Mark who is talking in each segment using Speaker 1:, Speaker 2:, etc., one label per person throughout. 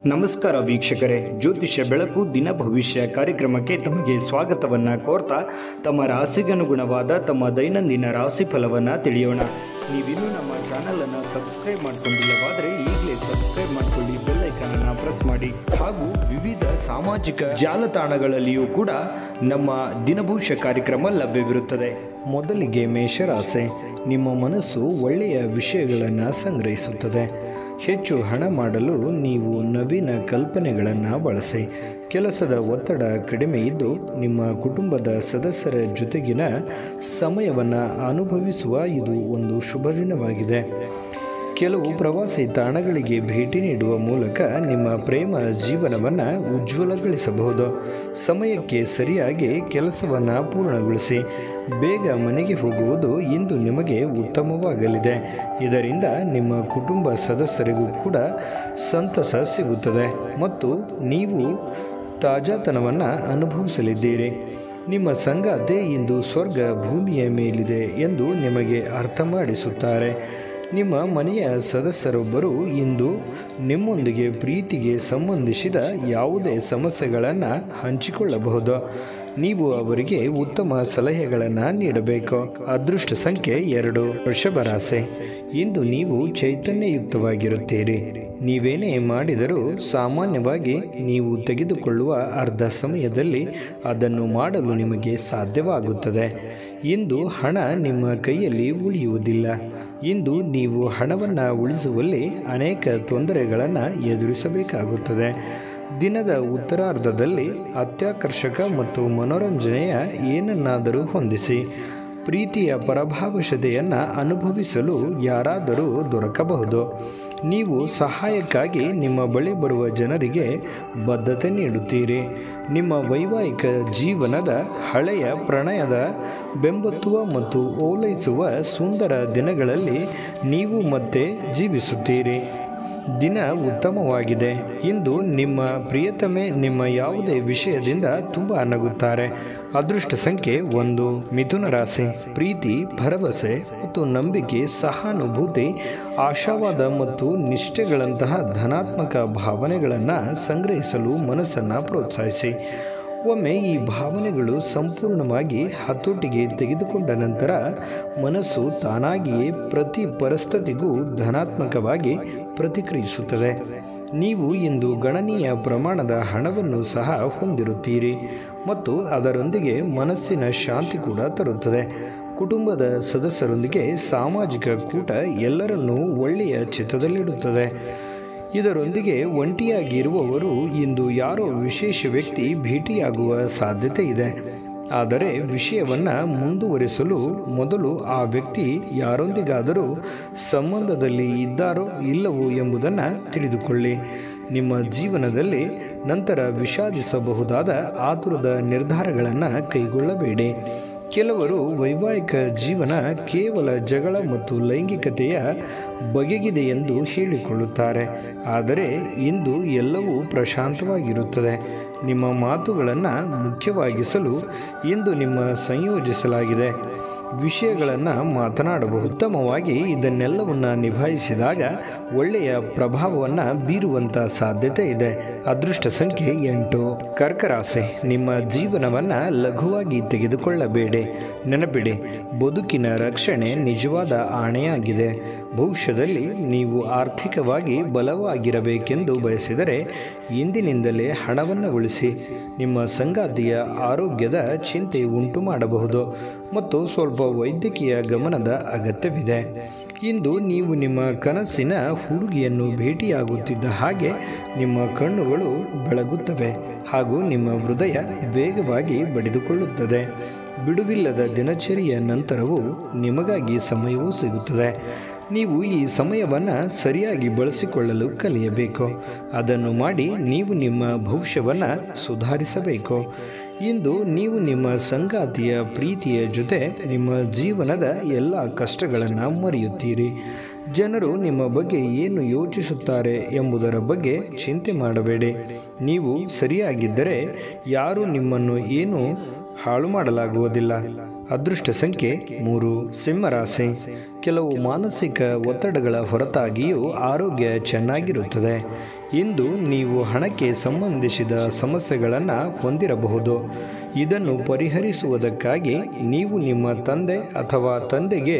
Speaker 1: ನಮಸ್ಕಾರ ವೀಕ್ಷಕರೇ ಜ್ಯೋತಿಷ್ಯ ಬೆಳಕು ದಿನ ಭವಿಷ್ಯ ಕಾರ್ಯಕ್ರಮಕ್ಕೆ ತಮಗೆ ಸ್ವಾಗತವನ್ನ ಕೋರ್ತಾ ತಮ್ಮ ರಾಶಿಗನುಗುಣವಾದ ತಮ್ಮ ದೈನಂದಿನ ರಾಶಿ ಫಲವನ್ನ ತಿಳಿಯೋಣ ನೀವಿನ್ನೂ ನಮ್ಮ ಚಾನಲ್ ಅನ್ನು ಸಬ್ಸ್ಕ್ರೈಬ್ ಮಾಡ್ಕೊಂಡಿಲ್ಲವಾದರೆ ಈಗಲೇ ಸಬ್ಸ್ಕ್ರೈಬ್ ಮಾಡ್ಕೊಳ್ಳಿ ಬೆಲ್ ಐಕನ್ ಅನ್ನ ಪ್ರೆಸ್ ಮಾಡಿ ಹಾಗೂ ವಿವಿಧ ಸಾಮಾಜಿಕ ಜಾಲತಾಣಗಳಲ್ಲಿಯೂ ಕೂಡ ನಮ್ಮ ದಿನಭವಿಷ್ಯ ಕಾರ್ಯಕ್ರಮ ಲಭ್ಯವಿರುತ್ತದೆ ಮೊದಲಿಗೆ ಮೇಷರಾಸೆ ನಿಮ್ಮ ಮನಸ್ಸು ಒಳ್ಳೆಯ ವಿಷಯಗಳನ್ನು ಸಂಗ್ರಹಿಸುತ್ತದೆ ಹೆಚ್ಚು ಹಣ ಮಾಡಲು ನೀವು ನವೀನ ಕಲ್ಪನೆಗಳನ್ನು ಬಳಸಿ ಕೆಲಸದ ಒತ್ತಡ ಕಡಿಮೆ ಇದ್ದು ನಿಮ್ಮ ಕುಟುಂಬದ ಸದಸ್ಯರ ಜೊತೆಗಿನ ಸಮಯವನ್ನು ಅನುಭವಿಸುವ ಇದು ಒಂದು ಶುಭ ದಿನವಾಗಿದೆ ಕೆಲವು ಪ್ರವಾಸಿ ತಾಣಗಳಿಗೆ ಭೇಟಿ ನೀಡುವ ಮೂಲಕ ನಿಮ್ಮ ಪ್ರೇಮ ಜೀವನವನ್ನು ಉಜ್ವಲಗೊಳಿಸಬಹುದು ಸಮಯಕ್ಕೆ ಸರಿಯಾಗಿ ಕೆಲಸವನ್ನು ಪೂರ್ಣಗೊಳಿಸಿ ಬೇಗ ಮನೆಗೆ ಹೋಗುವುದು ಇಂದು ನಿಮಗೆ ಉತ್ತಮವಾಗಲಿದೆ ಇದರಿಂದ ನಿಮ್ಮ ಕುಟುಂಬ ಸದಸ್ಯರಿಗೂ ಕೂಡ ಸಂತಸ ಸಿಗುತ್ತದೆ ಮತ್ತು ನೀವು ತಾಜಾತನವನ್ನು ಅನುಭವಿಸಲಿದ್ದೀರಿ ನಿಮ್ಮ ಸಂಗಾತಿ ಇಂದು ಸ್ವರ್ಗ ಭೂಮಿಯ ಮೇಲಿದೆ ಎಂದು ನಿಮಗೆ ಅರ್ಥ ಮಾಡಿಸುತ್ತಾರೆ ನಿಮ್ಮ ಮನೆಯ ಸದಸ್ಯರೊಬ್ಬರು ಇಂದು ನಿಮ್ಮೊಂದಿಗೆ ಪ್ರೀತಿಗೆ ಸಂಬಂಧಿಸಿದ ಯಾವುದೇ ಸಮಸ್ಯೆಗಳನ್ನು ಹಂಚಿಕೊಳ್ಳಬಹುದು ನೀವು ಅವರಿಗೆ ಉತ್ತಮ ಸಲಹೆಗಳನ್ನು ನೀಡಬೇಕು ಅದೃಷ್ಟ ಸಂಖ್ಯೆ ಎರಡು ವೃಷಭ ರಾಶಿ ಇಂದು ನೀವು ಚೈತನ್ಯಯುಕ್ತವಾಗಿರುತ್ತೀರಿ ನೀವೇನೇ ಮಾಡಿದರೂ ಸಾಮಾನ್ಯವಾಗಿ ನೀವು ತೆಗೆದುಕೊಳ್ಳುವ ಅರ್ಧ ಸಮಯದಲ್ಲಿ ಅದನ್ನು ಮಾಡಲು ನಿಮಗೆ ಸಾಧ್ಯವಾಗುತ್ತದೆ ಇಂದು ಹಣ ನಿಮ್ಮ ಕೈಯಲ್ಲಿ ಉಳಿಯುವುದಿಲ್ಲ ಇಂದು ನೀವು ಹಣವನ್ನು ಉಳಿಸುವಲ್ಲಿ ಅನೇಕ ತೊಂದರೆಗಳನ್ನು ಎದುರಿಸಬೇಕಾಗುತ್ತದೆ ದಿನದ ಉತ್ತರಾರ್ಧದಲ್ಲಿ ಅತ್ಯಾಕರ್ಷಕ ಮತ್ತು ಮನೋರಂಜನೆಯ ಏನನ್ನಾದರೂ ಹೊಂದಿಸಿ ಪ್ರೀತಿಯ ಪರಭಾವಶತೆಯನ್ನು ಅನುಭವಿಸಲು ಯಾರಾದರೂ ದೊರಕಬಹುದು ನೀವು ಸಹಾಯಕ್ಕಾಗಿ ನಿಮ್ಮ ಬಳಿ ಬರುವ ಜನರಿಗೆ ಬದ್ಧತೆ ನೀಡುತ್ತೀರಿ ನಿಮ್ಮ ವೈವಾಹಿಕ ಜೀವನದ ಹಳೆಯ ಪ್ರಣಯದ ಬೆಂಬತ್ತುವ ಮತ್ತು ಓಲೈಸುವ ಸುಂದರ ದಿನಗಳಲ್ಲಿ ನೀವು ಮತ್ತೆ ಜೀವಿಸುತ್ತೀರಿ ದಿನ ಉತ್ತಮವಾಗಿದೆ ಇಂದು ನಿಮ್ಮ ಪ್ರಿಯತಮೆ ನಿಮ್ಮ ಯಾವುದೇ ವಿಷಯದಿಂದ ತುಂಬ ನಗುತ್ತಾರೆ ಅದೃಷ್ಟ ಸಂಖ್ಯೆ ಒಂದು ಮಿಥುನ ರಾಶಿ ಪ್ರೀತಿ ಭರವಸೆ ಮತ್ತು ನಂಬಿಕೆ ಸಹಾನುಭೂತಿ ಆಶಾವಾದ ಮತ್ತು ನಿಷ್ಠೆಗಳಂತಹ ಧನಾತ್ಮಕ ಭಾವನೆಗಳನ್ನು ಸಂಗ್ರಹಿಸಲು ಮನಸ್ಸನ್ನು ಪ್ರೋತ್ಸಾಹಿಸಿ ಒಮ್ಮೆ ಈ ಭಾವನೆಗಳು ಸಂಪೂರ್ಣವಾಗಿ ಹತೋಟಿಗೆ ತೆಗೆದುಕೊಂಡ ನಂತರ ಮನಸ್ಸು ತಾನಾಗಿಯೇ ಪ್ರತಿ ಪರಿಸ್ಥಿತಿಗೂ ಧನಾತ್ಮಕವಾಗಿ ಪ್ರತಿಕ್ರಿಯಿಸುತ್ತದೆ ನೀವು ಇಂದು ಗಣನೀಯ ಪ್ರಮಾಣದ ಹಣವನ್ನು ಸಹ ಹೊಂದಿರುತ್ತೀರಿ ಮತ್ತು ಅದರೊಂದಿಗೆ ಮನಸ್ಸಿನ ಶಾಂತಿ ಕೂಡ ತರುತ್ತದೆ ಕುಟುಂಬದ ಸದಸ್ಯರೊಂದಿಗೆ ಸಾಮಾಜಿಕ ಕೂಟ ಎಲ್ಲರನ್ನೂ ಒಳ್ಳೆಯ ಚಿತ್ತದಲ್ಲಿಡುತ್ತದೆ ಇದರೊಂದಿಗೆ ಒಂಟಿಯಾಗಿರುವವರು ಇಂದು ಯಾರೋ ವಿಶೇಷ ವ್ಯಕ್ತಿ ಭೇಟಿಯಾಗುವ ಸಾಧ್ಯತೆ ಇದೆ ಆದರೆ ವಿಷಯವನ್ನು ಮುಂದುವರಿಸಲು ಮೊದಲು ಆ ವ್ಯಕ್ತಿ ಯಾರೊಂದಿಗಾದರೂ ಸಂಬಂಧದಲ್ಲಿ ಇದ್ದಾರೋ ಇಲ್ಲವೋ ಎಂಬುದನ್ನು ತಿಳಿದುಕೊಳ್ಳಿ ನಿಮ್ಮ ಜೀವನದಲ್ಲಿ ನಂತರ ವಿಷಾದಿಸಬಹುದಾದ ಆತುರದ ನಿರ್ಧಾರಗಳನ್ನು ಕೈಗೊಳ್ಳಬೇಡಿ ಕೆಲವರು ವೈವಾಹಿಕ ಜೀವನ ಕೇವಲ ಜಗಳ ಮತ್ತು ಲೈಂಗಿಕತೆಯ ಬಗೆಗಿದೆ ಎಂದು ಹೇಳಿಕೊಳ್ಳುತ್ತಾರೆ ಆದರೆ ಇಂದು ಎಲ್ಲವೂ ಪ್ರಶಾಂತವಾಗಿರುತ್ತದೆ ನಿಮ್ಮ ಮಾತುಗಳನ್ನು ಮುಖ್ಯವಾಗಿಸಲು ಇಂದು ನಿಮ್ಮ ಸಂಯೋಜಿಸಲಾಗಿದೆ ವಿಷಯಗಳನ್ನು ಮಾತನಾಡಬಹುದು ಉತ್ತಮವಾಗಿ ಇದನ್ನೆಲ್ಲವನ್ನು ನಿಭಾಯಿಸಿದಾಗ ಒಳ್ಳೆಯ ಪ್ರಭಾವವನ್ನು ಬೀರುವಂಥ ಸಾಧ್ಯತೆ ಇದೆ ಅದೃಷ್ಟ ಸಂಖ್ಯೆ ಎಂಟು ಕರ್ಕರಾಸೆ ನಿಮ್ಮ ಜೀವನವನ್ನು ಲಘುವಾಗಿ ತೆಗೆದುಕೊಳ್ಳಬೇಡಿ ನೆನಪಿಡಿ ಬದುಕಿನ ರಕ್ಷಣೆ ನಿಜವಾದ ಆಣೆಯಾಗಿದೆ ಭವಿಷ್ಯದಲ್ಲಿ ನೀವು ಆರ್ಥಿಕವಾಗಿ ಬಲವಾಗಿರಬೇಕೆಂದು ಬಯಸಿದರೆ ಇಂದಿನಿಂದಲೇ ಹಣವನ್ನು ಉಳಿಸಿ ನಿಮ್ಮ ಸಂಗಾತಿಯ ಆರೋಗ್ಯದ ಚಿಂತೆ ಉಂಟು ಮಾಡಬಹುದು ಮತ್ತು ಸ್ವಲ್ಪ ವೈದ್ಯಕೀಯ ಗಮನದ ಅಗತ್ಯವಿದೆ ಇಂದು ನೀವು ನಿಮ್ಮ ಕನಸಿನ ಹುಡುಗಿಯನ್ನು ಭೇಟಿಯಾಗುತ್ತಿದ್ದ ಹಾಗೆ ನಿಮ್ಮ ಕಣ್ಣುಗಳು ಬೆಳಗುತ್ತವೆ ಹಾಗೂ ನಿಮ್ಮ ಹೃದಯ ವೇಗವಾಗಿ ಬಡಿದುಕೊಳ್ಳುತ್ತದೆ ಬಿಡುವಿಲ್ಲದ ದಿನಚರಿಯ ನಂತರವೂ ನಿಮಗಾಗಿ ಸಮಯವೂ ಸಿಗುತ್ತದೆ ನೀವು ಈ ಸಮಯವನ್ನು ಸರಿಯಾಗಿ ಬಳಸಿಕೊಳ್ಳಲು ಕಲಿಯಬೇಕು ಅದನ್ನು ಮಾಡಿ ನೀವು ನಿಮ್ಮ ಭವಿಷ್ಯವನ್ನು ಸುಧಾರಿಸಬೇಕು ಇಂದು ನೀವು ನಿಮ್ಮ ಸಂಗಾತಿಯ ಪ್ರೀತಿಯ ಜೊತೆ ನಿಮ್ಮ ಜೀವನದ ಎಲ್ಲ ಕಷ್ಟಗಳನ್ನು ಮರೆಯುತ್ತೀರಿ ಜನರು ನಿಮ್ಮ ಬಗ್ಗೆ ಏನು ಯೋಚಿಸುತ್ತಾರೆ ಎಂಬುದರ ಬಗ್ಗೆ ಚಿಂತೆ ಮಾಡಬೇಡಿ ನೀವು ಸರಿಯಾಗಿದ್ದರೆ ಯಾರೂ ನಿಮ್ಮನ್ನು ಏನು ಹಾಳು ಮಾಡಲಾಗುವುದಿಲ್ಲ ಅದೃಷ್ಟ ಸಂಖ್ಯೆ ಮೂರು ಸಿಂಹರಾಶಿ ಕೆಲವು ಮಾನಸಿಕ ಒತ್ತಡಗಳ ಹೊರತಾಗಿಯೂ ಆರೋಗ್ಯ ಚೆನ್ನಾಗಿರುತ್ತದೆ ಇಂದು ನೀವು ಹಣಕ್ಕೆ ಸಂಬಂಧಿಸಿದ ಸಮಸ್ಯೆಗಳನ್ನು ಹೊಂದಿರಬಹುದು ಇದನ್ನು ಪರಿಹರಿಸುವುದಕ್ಕಾಗಿ ನೀವು ನಿಮ್ಮ ತಂದೆ ಅಥವಾ ತಂದೆಗೆ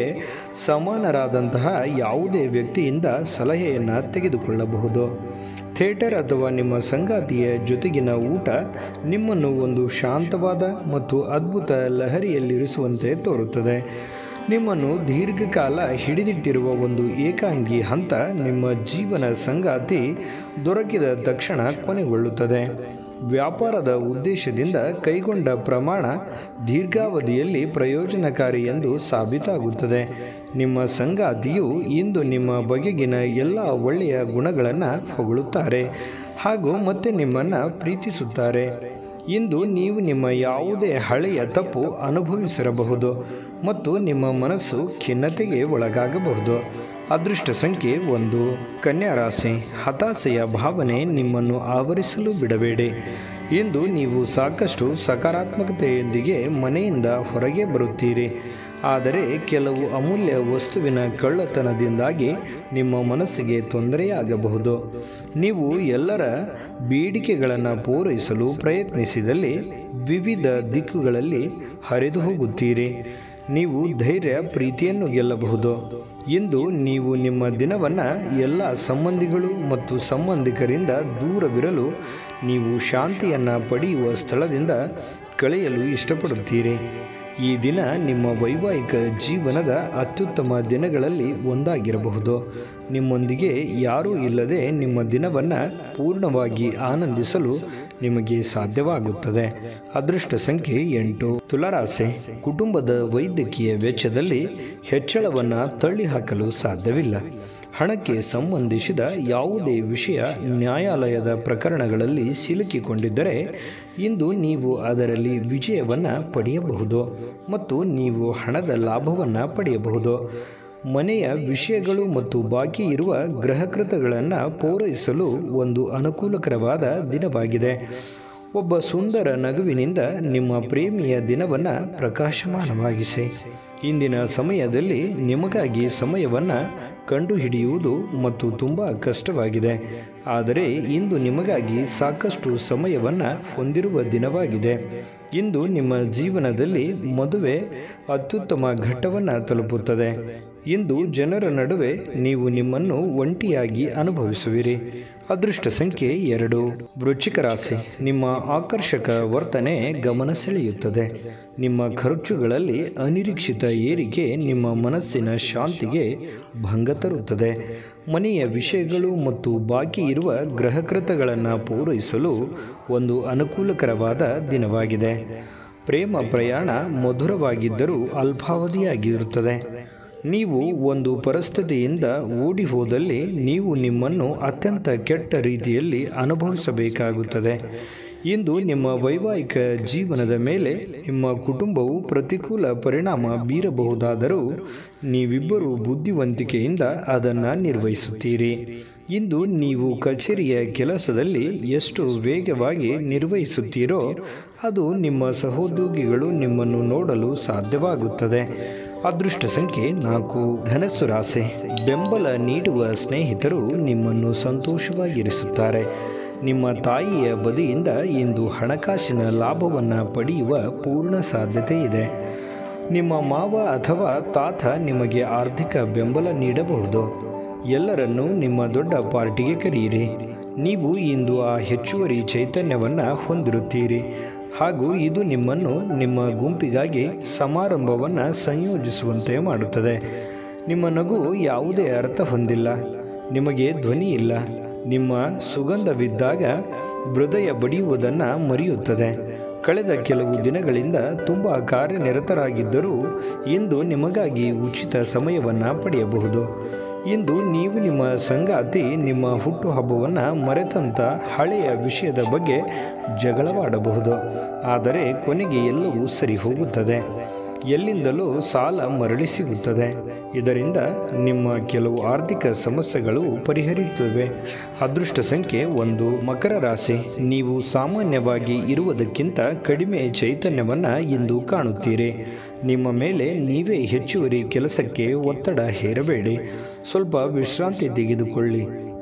Speaker 1: ಸಮಾನರಾದಂತಹ ಯಾವುದೇ ವ್ಯಕ್ತಿಯಿಂದ ಸಲಹೆಯನ್ನು ತೆಗೆದುಕೊಳ್ಳಬಹುದು ಥಿಯೇಟರ್ ಅಥವಾ ನಿಮ್ಮ ಸಂಗಾತಿಯ ಜೊತೆಗಿನ ಊಟ ನಿಮ್ಮನ್ನು ಒಂದು ಶಾಂತವಾದ ಮತ್ತು ಅದ್ಭುತ ಲಹರಿಯಲ್ಲಿರಿಸುವಂತೆ ತೋರುತ್ತದೆ ನಿಮ್ಮನ್ನು ದೀರ್ಘಕಾಲ ಹಿಡಿದಿಟ್ಟಿರುವ ಒಂದು ಏಕಾಂಗಿ ಹಂತ ನಿಮ್ಮ ಜೀವನ ಸಂಗಾತಿ ದೊರಕಿದ ತಕ್ಷಣ ಕೊನೆಗೊಳ್ಳುತ್ತದೆ ವ್ಯಾಪಾರದ ಉದ್ದೇಶದಿಂದ ಕೈಗೊಂಡ ಪ್ರಮಾಣ ದೀರ್ಘಾವಧಿಯಲ್ಲಿ ಪ್ರಯೋಜನಕಾರಿ ಎಂದು ಸಾಬೀತಾಗುತ್ತದೆ ನಿಮ್ಮ ಸಂಗಾತಿಯು ಇಂದು ನಿಮ್ಮ ಬಗೆಗಿನ ಎಲ್ಲ ಒಳ್ಳೆಯ ಗುಣಗಳನ್ನು ಹೊಗಳುತ್ತಾರೆ ಹಾಗೂ ಮತ್ತೆ ನಿಮ್ಮನ್ನು ಪ್ರೀತಿಸುತ್ತಾರೆ ಇಂದು ನೀವು ನಿಮ್ಮ ಯಾವುದೇ ಹಳೆಯ ತಪ್ಪು ಅನುಭವಿಸಿರಬಹುದು ಮತ್ತು ನಿಮ್ಮ ಮನಸ್ಸು ಖಿನ್ನತೆಗೆ ಒಳಗಾಗಬಹುದು ಅದೃಷ್ಟ ಸಂಖ್ಯೆ ಒಂದು ಕನ್ಯಾ ರಾಶಿ ಹತಾಶೆಯ ಭಾವನೆ ನಿಮ್ಮನ್ನು ಆವರಿಸಲು ಬಿಡಬೇಡಿ ಇಂದು ನೀವು ಸಾಕಷ್ಟು ಸಕಾರಾತ್ಮಕತೆಯೊಂದಿಗೆ ಮನೆಯಿಂದ ಹೊರಗೆ ಬರುತ್ತೀರಿ ಆದರೆ ಕೆಲವು ಅಮೂಲ್ಯ ವಸ್ತುವಿನ ಕಳ್ಳತನದಿಂದಾಗಿ ನಿಮ್ಮ ಮನಸ್ಸಿಗೆ ತೊಂದರೆಯಾಗಬಹುದು ನೀವು ಎಲ್ಲರ ಬೇಡಿಕೆಗಳನ್ನು ಪೂರೈಸಲು ಪ್ರಯತ್ನಿಸಿದಲ್ಲಿ ವಿವಿಧ ದಿಕ್ಕುಗಳಲ್ಲಿ ಹರಿದು ಹೋಗುತ್ತೀರಿ ನೀವು ಧೈರ್ಯ ಪ್ರೀತಿಯನ್ನು ಗೆಲ್ಲಬಹುದು ಇಂದು ನೀವು ನಿಮ್ಮ ದಿನವನ್ನು ಎಲ್ಲ ಸಂಬಂಧಿಗಳು ಮತ್ತು ಸಂಬಂಧಿಕರಿಂದ ದೂರವಿರಲು ನೀವು ಶಾಂತಿಯನ್ನು ಪಡೆಯುವ ಸ್ಥಳದಿಂದ ಕಳೆಯಲು ಇಷ್ಟಪಡುತ್ತೀರಿ ಈ ದಿನ ನಿಮ್ಮ ವೈವಾಹಿಕ ಜೀವನದ ಅತ್ಯುತ್ತಮ ದಿನಗಳಲ್ಲಿ ಒಂದಾಗಿರಬಹುದು ನಿಮ್ಮೊಂದಿಗೆ ಯಾರೂ ಇಲ್ಲದೆ ನಿಮ್ಮ ದಿನವನ್ನು ಪೂರ್ಣವಾಗಿ ಆನಂದಿಸಲು ನಿಮಗೆ ಸಾಧ್ಯವಾಗುತ್ತದೆ ಅದೃಷ್ಟ ಸಂಖ್ಯೆ ಎಂಟು ತುಲಾರಾಸೆ ಕುಟುಂಬದ ವೈದ್ಯಕೀಯ ವೆಚ್ಚದಲ್ಲಿ ಹೆಚ್ಚಳವನ್ನು ತಳ್ಳಿಹಾಕಲು ಸಾಧ್ಯವಿಲ್ಲ ಹಣಕ್ಕೆ ಸಂಬಂಧಿಸಿದ ಯಾವುದೇ ವಿಷಯ ನ್ಯಾಯಾಲಯದ ಪ್ರಕರಣಗಳಲ್ಲಿ ಸಿಲುಕಿಕೊಂಡಿದ್ದರೆ ಇಂದು ನೀವು ಅದರಲ್ಲಿ ವಿಜಯವನ್ನು ಪಡೆಯಬಹುದು ಮತ್ತು ನೀವು ಹಣದ ಲಾಭವನ್ನು ಪಡೆಯಬಹುದು ಮನೆಯ ವಿಷಯಗಳು ಮತ್ತು ಬಾಕಿ ಇರುವ ಗೃಹಕೃತಗಳನ್ನು ಪೂರೈಸಲು ಒಂದು ಅನುಕೂಲಕರವಾದ ದಿನವಾಗಿದೆ ಒಬ್ಬ ಸುಂದರ ನಗುವಿನಿಂದ ನಿಮ್ಮ ಪ್ರೇಮಿಯ ದಿನವನ್ನು ಪ್ರಕಾಶಮಾನವಾಗಿಸಿ ಇಂದಿನ ಸಮಯದಲ್ಲಿ ನಿಮಗಾಗಿ ಸಮಯವನ್ನು ಕಂಡುಹಿಡಿಯುವುದು ಮತ್ತು ತುಂಬ ಕಷ್ಟವಾಗಿದೆ ಆದರೆ ಇಂದು ನಿಮಗಾಗಿ ಸಾಕಷ್ಟು ಸಮಯವನ್ನು ಹೊಂದಿರುವ ದಿನವಾಗಿದೆ ಇಂದು ನಿಮ್ಮ ಜೀವನದಲ್ಲಿ ಮದುವೆ ಅತ್ಯುತ್ತಮ ಘಟ್ಟವನ್ನು ತಲುಪುತ್ತದೆ ಇಂದು ಜನರ ನಡುವೆ ನೀವು ನಿಮ್ಮನ್ನು ಒಂಟಿಯಾಗಿ ಅನುಭವಿಸುವಿರಿ ಅದೃಷ್ಟ ಸಂಖ್ಯೆ ಎರಡು ವೃಶ್ಚಿಕ ರಾಶಿ ನಿಮ್ಮ ಆಕರ್ಷಕ ವರ್ತನೆ ಗಮನ ಸೆಳೆಯುತ್ತದೆ ನಿಮ್ಮ ಖರ್ಚುಗಳಲ್ಲಿ ಅನಿರೀಕ್ಷಿತ ಏರಿಕೆ ನಿಮ್ಮ ಮನಸ್ಸಿನ ಶಾಂತಿಗೆ ಭಂಗ ತರುತ್ತದೆ ಮನೆಯ ವಿಷಯಗಳು ಮತ್ತು ಬಾಕಿ ಇರುವ ಗೃಹಕೃತಗಳನ್ನು ಪೂರೈಸಲು ಒಂದು ಅನುಕೂಲಕರವಾದ ದಿನವಾಗಿದೆ ಪ್ರೇಮ ಪ್ರಯಾಣ ಮಧುರವಾಗಿದ್ದರೂ ಅಲ್ಪಾವಧಿಯಾಗಿರುತ್ತದೆ ನೀವು ಒಂದು ಪರಿಸ್ಥಿತಿಯಿಂದ ಓಡಿ ಹೋದಲ್ಲಿ ನೀವು ನಿಮ್ಮನ್ನು ಅತ್ಯಂತ ಕೆಟ್ಟ ರೀತಿಯಲ್ಲಿ ಅನುಭವಿಸಬೇಕಾಗುತ್ತದೆ ಇಂದು ನಿಮ್ಮ ವೈವಾಹಿಕ ಜೀವನದ ಮೇಲೆ ನಿಮ್ಮ ಕುಟುಂಬವು ಪ್ರತಿಕೂಲ ಪರಿಣಾಮ ಬೀರಬಹುದಾದರೂ ನೀವಿಬ್ಬರು ಬುದ್ಧಿವಂತಿಕೆಯಿಂದ ಅದನ್ನು ನಿರ್ವಹಿಸುತ್ತೀರಿ ಇಂದು ನೀವು ಕಚೇರಿಯ ಕೆಲಸದಲ್ಲಿ ಎಷ್ಟು ವೇಗವಾಗಿ ನಿರ್ವಹಿಸುತ್ತೀರೋ ಅದು ನಿಮ್ಮ ಸಹೋದ್ಯೋಗಿಗಳು ನಿಮ್ಮನ್ನು ನೋಡಲು ಸಾಧ್ಯವಾಗುತ್ತದೆ ಅದೃಷ್ಟ ಸಂಖ್ಯೆ ನಾಲ್ಕು ಧನಸ್ಸು ರಾಸೆ ಬೆಂಬಲ ನೀಡುವ ಸ್ನೇಹಿತರು ನಿಮ್ಮನ್ನು ಸಂತೋಷವಾಗಿರಿಸುತ್ತಾರೆ ನಿಮ್ಮ ತಾಯಿಯ ಬದಿಯಿಂದ ಇಂದು ಹಣಕಾಸಿನ ಲಾಭವನ್ನು ಪಡೆಯುವ ಪೂರ್ಣ ಸಾಧ್ಯತೆ ಇದೆ ನಿಮ್ಮ ಮಾವ ಅಥವಾ ತಾತ ನಿಮಗೆ ಆರ್ಥಿಕ ಬೆಂಬಲ ನೀಡಬಹುದು ಎಲ್ಲರನ್ನೂ ನಿಮ್ಮ ದೊಡ್ಡ ಪಾರ್ಟಿಗೆ ಕರೆಯಿರಿ ನೀವು ಇಂದು ಆ ಹೆಚ್ಚುವರಿ ಚೈತನ್ಯವನ್ನು ಹೊಂದಿರುತ್ತೀರಿ ಹಾಗೂ ಇದು ನಿಮ್ಮನ್ನು ನಿಮ್ಮ ಗುಂಪಿಗಾಗಿ ಸಮಾರಂಭವನ್ನು ಸಂಯೋಜಿಸುವಂತೆ ಮಾಡುತ್ತದೆ ನಿಮ್ಮ ನಗು ಯಾವುದೇ ಅರ್ಥ ಹೊಂದಿಲ್ಲ ನಿಮಗೆ ಧ್ವನಿ ಇಲ್ಲ ನಿಮ್ಮ ಸುಗಂಧವಿದ್ದಾಗ ಹೃದಯ ಬಡಿಯುವುದನ್ನು ಮರೆಯುತ್ತದೆ ಕಳೆದ ಕೆಲವು ದಿನಗಳಿಂದ ತುಂಬ ಕಾರ್ಯನಿರತರಾಗಿದ್ದರೂ ಇಂದು ನಿಮಗಾಗಿ ಉಚಿತ ಸಮಯವನ್ನು ಪಡೆಯಬಹುದು ಇಂದು ನೀವು ನಿಮ್ಮ ಸಂಗಾತಿ ನಿಮ್ಮ ಹುಟ್ಟುಹಬ್ಬವನ್ನು ಮರೆತಂಥ ಹಳೆಯ ವಿಷಯದ ಬಗ್ಗೆ ಜಗಳವಾಡಬಹುದು ಆದರೆ ಕೊನೆಗೆ ಎಲ್ಲವೂ ಸರಿ ಹೋಗುತ್ತದೆ ಎಲ್ಲಿಂದಲೂ ಸಾಲ ಮರಳಿ ಸಿಗುತ್ತದೆ ಇದರಿಂದ ನಿಮ್ಮ ಕೆಲವು ಆರ್ಥಿಕ ಸಮಸ್ಯೆಗಳು ಪರಿಹರಿಸುತ್ತವೆ ಅದೃಷ್ಟ ಸಂಖ್ಯೆ ಒಂದು ಮಕರ ರಾಶಿ ನೀವು ಸಾಮಾನ್ಯವಾಗಿ ಇರುವುದಕ್ಕಿಂತ ಕಡಿಮೆ ಚೈತನ್ಯವನ್ನು ಇಂದು ಕಾಣುತ್ತೀರಿ ನಿಮ್ಮ ಮೇಲೆ ನೀವೇ ಹೆಚ್ಚುವರಿ ಕೆಲಸಕ್ಕೆ ಒತ್ತಡ ಹೇರಬೇಡಿ ಸ್ವಲ್ಪ ವಿಶ್ರಾಂತಿ ತೆಗೆದುಕೊಳ್ಳಿ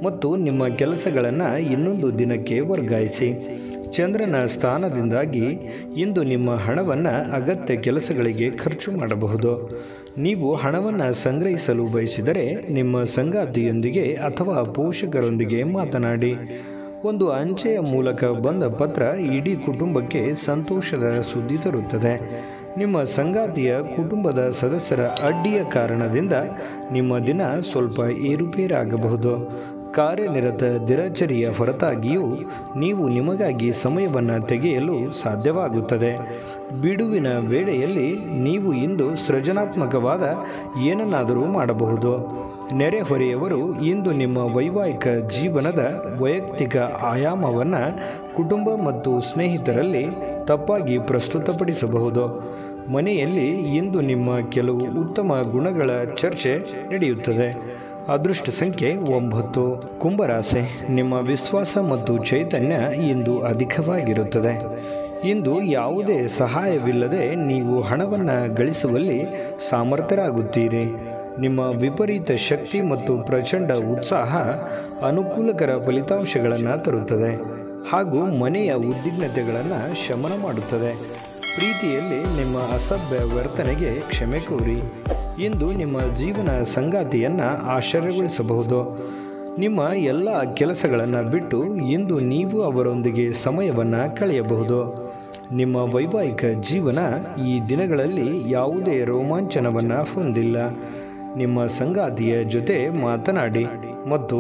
Speaker 1: ಮತ್ತು ನಿಮ್ಮ ಕೆಲಸಗಳನ್ನು ಇನ್ನೊಂದು ದಿನಕ್ಕೆ ವರ್ಗಾಯಿಸಿ ಚಂದ್ರನ ಸ್ಥಾನದಿಂದಾಗಿ ಇಂದು ನಿಮ್ಮ ಹಣವನ್ನು ಅಗತ್ಯ ಕೆಲಸಗಳಿಗೆ ಖರ್ಚು ಮಾಡಬಹುದು ನೀವು ಹಣವನ್ನು ಸಂಗ್ರಹಿಸಲು ಬಯಸಿದರೆ ನಿಮ್ಮ ಸಂಗಾತಿಯೊಂದಿಗೆ ಅಥವಾ ಪೋಷಕರೊಂದಿಗೆ ಮಾತನಾಡಿ ಒಂದು ಅಂಚೆಯ ಮೂಲಕ ಬಂದ ಪತ್ರ ಇಡೀ ಕುಟುಂಬಕ್ಕೆ ಸಂತೋಷದ ಸುದ್ದಿ ತರುತ್ತದೆ ನಿಮ್ಮ ಸಂಗಾತಿಯ ಕುಟುಂಬದ ಸದಸ್ಯರ ಅಡ್ಡಿಯ ಕಾರಣದಿಂದ ನಿಮ್ಮ ದಿನ ಸ್ವಲ್ಪ ಏರುಪೇರಾಗಬಹುದು ಕಾರ್ಯನಿರತ ದಿನಚರಿಯ ಹೊರತಾಗಿಯೂ ನೀವು ನಿಮಗಾಗಿ ಸಮಯವನ್ನು ತೆಗೆಯಲು ಸಾಧ್ಯವಾಗುತ್ತದೆ ಬಿಡುವಿನ ವೇಳೆಯಲ್ಲಿ ನೀವು ಇಂದು ಸೃಜನಾತ್ಮಕವಾದ ಏನನ್ನಾದರೂ ಮಾಡಬಹುದು ನೆರೆಹೊರೆಯವರು ಇಂದು ನಿಮ್ಮ ವೈವಾಹಿಕ ಜೀವನದ ವೈಯಕ್ತಿಕ ಆಯಾಮವನ್ನು ಕುಟುಂಬ ಮತ್ತು ಸ್ನೇಹಿತರಲ್ಲಿ ತಪ್ಪಾಗಿ ಪ್ರಸ್ತುತಪಡಿಸಬಹುದು ಮನೆಯಲ್ಲಿ ಇಂದು ನಿಮ್ಮ ಕೆಲವು ಉತ್ತಮ ಗುಣಗಳ ಚರ್ಚೆ ನಡೆಯುತ್ತದೆ ಅದೃಷ್ಟ ಸಂಖ್ಯೆ ಒಂಬತ್ತು ಕುಂಭರಾಸೆ ನಿಮ್ಮ ವಿಶ್ವಾಸ ಮತ್ತು ಚೈತನ್ಯ ಇಂದು ಅಧಿಕವಾಗಿರುತ್ತದೆ ಇಂದು ಯಾವುದೇ ಸಹಾಯವಿಲ್ಲದೆ ನೀವು ಹಣವನ್ನು ಗಳಿಸುವಲ್ಲಿ ಸಾಮರ್ಥ್ಯರಾಗುತ್ತೀರಿ ನಿಮ್ಮ ವಿಪರೀತ ಶಕ್ತಿ ಮತ್ತು ಪ್ರಚಂಡ ಉತ್ಸಾಹ ಅನುಕೂಲಕರ ಫಲಿತಾಂಶಗಳನ್ನು ತರುತ್ತದೆ ಹಾಗೂ ಮನೆಯ ಉದ್ವಿಗ್ನತೆಗಳನ್ನು ಶಮನ ಮಾಡುತ್ತದೆ ಪ್ರೀತಿಯಲ್ಲಿ ನಿಮ್ಮ ಅಸಭ್ಯ ವರ್ತನೆಗೆ ಕ್ಷಮೆ ಕೋರಿ ಇಂದು ನಿಮ್ಮ ಜೀವನ ಸಂಗಾತಿಯನ್ನು ಆಶ್ಚರ್ಯಗೊಳಿಸಬಹುದು ನಿಮ್ಮ ಎಲ್ಲ ಕೆಲಸಗಳನ್ನು ಬಿಟ್ಟು ಇಂದು ನೀವು ಅವರೊಂದಿಗೆ ಸಮಯವನ್ನು ಕಳೆಯಬಹುದು ನಿಮ್ಮ ವೈವಾಹಿಕ ಜೀವನ ಈ ದಿನಗಳಲ್ಲಿ ಯಾವುದೇ ರೋಮಾಂಚನವನ್ನು ಹೊಂದಿಲ್ಲ ನಿಮ್ಮ ಸಂಗಾತಿಯ ಜೊತೆ ಮಾತನಾಡಿ ಮತ್ತು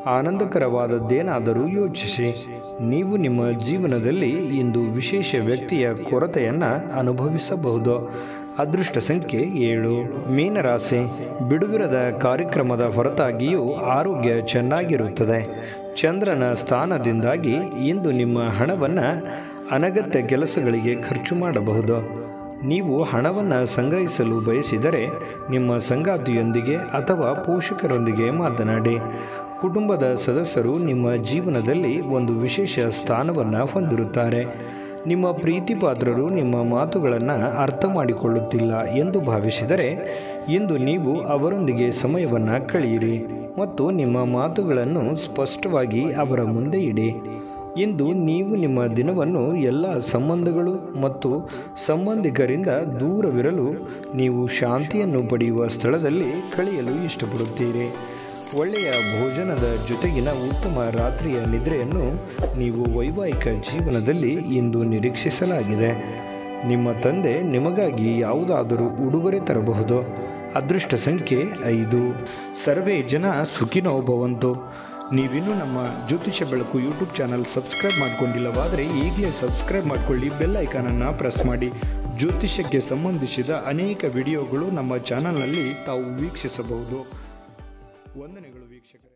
Speaker 1: ಆನಂದಕರವಾದದ್ದೇನಾದರೂ ಯೋಚಿಸಿ ನೀವು ನಿಮ್ಮ ಜೀವನದಲ್ಲಿ ಇಂದು ವಿಶೇಷ ವ್ಯಕ್ತಿಯ ಕೊರತೆಯನ್ನು ಅನುಭವಿಸಬಹುದು ಅದೃಷ್ಟ ಸಂಖ್ಯೆ ಏಳು ಮೀನರಾಶಿ ಬಿಡುವಿರದ ಕಾರ್ಯಕ್ರಮದ ಹೊರತಾಗಿಯೂ ಆರೋಗ್ಯ ಚೆನ್ನಾಗಿರುತ್ತದೆ ಚಂದ್ರನ ಸ್ಥಾನದಿಂದಾಗಿ ಇಂದು ನಿಮ್ಮ ಹಣವನ್ನು ಅನಗತ್ಯ ಕೆಲಸಗಳಿಗೆ ಖರ್ಚು ಮಾಡಬಹುದು ನೀವು ಹಣವನ್ನು ಸಂಗ್ರಹಿಸಲು ಬಯಸಿದರೆ ನಿಮ್ಮ ಸಂಗಾತಿಯೊಂದಿಗೆ ಅಥವಾ ಪೋಷಕರೊಂದಿಗೆ ಮಾತನಾಡಿ ಕುಟುಂಬದ ಸದಸ್ಯರು ನಿಮ್ಮ ಜೀವನದಲ್ಲಿ ಒಂದು ವಿಶೇಷ ಸ್ಥಾನವನ್ನು ಹೊಂದಿರುತ್ತಾರೆ ನಿಮ್ಮ ಪ್ರೀತಿಪಾತ್ರರು ನಿಮ್ಮ ಮಾತುಗಳನ್ನು ಅರ್ಥ ಮಾಡಿಕೊಳ್ಳುತ್ತಿಲ್ಲ ಎಂದು ಭಾವಿಸಿದರೆ ಇಂದು ನೀವು ಅವರೊಂದಿಗೆ ಸಮಯವನ್ನು ಕಳೆಯಿರಿ ಮತ್ತು ನಿಮ್ಮ ಮಾತುಗಳನ್ನು ಸ್ಪಷ್ಟವಾಗಿ ಅವರ ಮುಂದೆ ಇಡಿ ಇಂದು ನೀವು ನಿಮ್ಮ ದಿನವನ್ನು ಎಲ್ಲ ಸಂಬಂಧಗಳು ಮತ್ತು ಸಂಬಂಧಿಕರಿಂದ ದೂರವಿರಲು ನೀವು ಶಾಂತಿಯನ್ನು ಪಡೆಯುವ ಸ್ಥಳದಲ್ಲಿ ಕಳೆಯಲು ಇಷ್ಟಪಡುತ್ತೀರಿ ಒಳ್ಳೆಯ ಭೋಜನದ ಜೊತೆಗಿನ ಉತ್ತಮ ರಾತ್ರಿಯ ನಿದ್ರೆಯನ್ನು ನೀವು ವೈವಾಹಿಕ ಜೀವನದಲ್ಲಿ ಇಂದು ನಿರೀಕ್ಷಿಸಲಾಗಿದೆ ನಿಮ್ಮ ತಂದೆ ನಿಮಗಾಗಿ ಯಾವುದಾದರೂ ಉಡುಗೊರೆ ತರಬಹುದು ಅದೃಷ್ಟ ಸಂಖ್ಯೆ ಐದು ಸರ್ವೇ ಜನ ಸುಖಿನೋ ಭವಂತು ನೀವಿನ್ನೂ ನಮ್ಮ ಜ್ಯೋತಿಷ ಬೆಳಕು ಯೂಟ್ಯೂಬ್ ಚಾನಲ್ ಸಬ್ಸ್ಕ್ರೈಬ್ ಮಾಡ್ಕೊಂಡಿಲ್ಲವಾದರೆ ಈಗಲೇ ಸಬ್ಸ್ಕ್ರೈಬ್ ಮಾಡಿಕೊಳ್ಳಿ ಬೆಲ್ ಐಕಾನನ್ನು ಪ್ರೆಸ್ ಮಾಡಿ ಜ್ಯೋತಿಷ್ಯಕ್ಕೆ ಸಂಬಂಧಿಸಿದ ಅನೇಕ ವಿಡಿಯೋಗಳು ನಮ್ಮ ಚಾನಲ್ನಲ್ಲಿ ತಾವು ವೀಕ್ಷಿಸಬಹುದು ವಂದನೆಗಳು ವೀಕ್ಷಕರೇ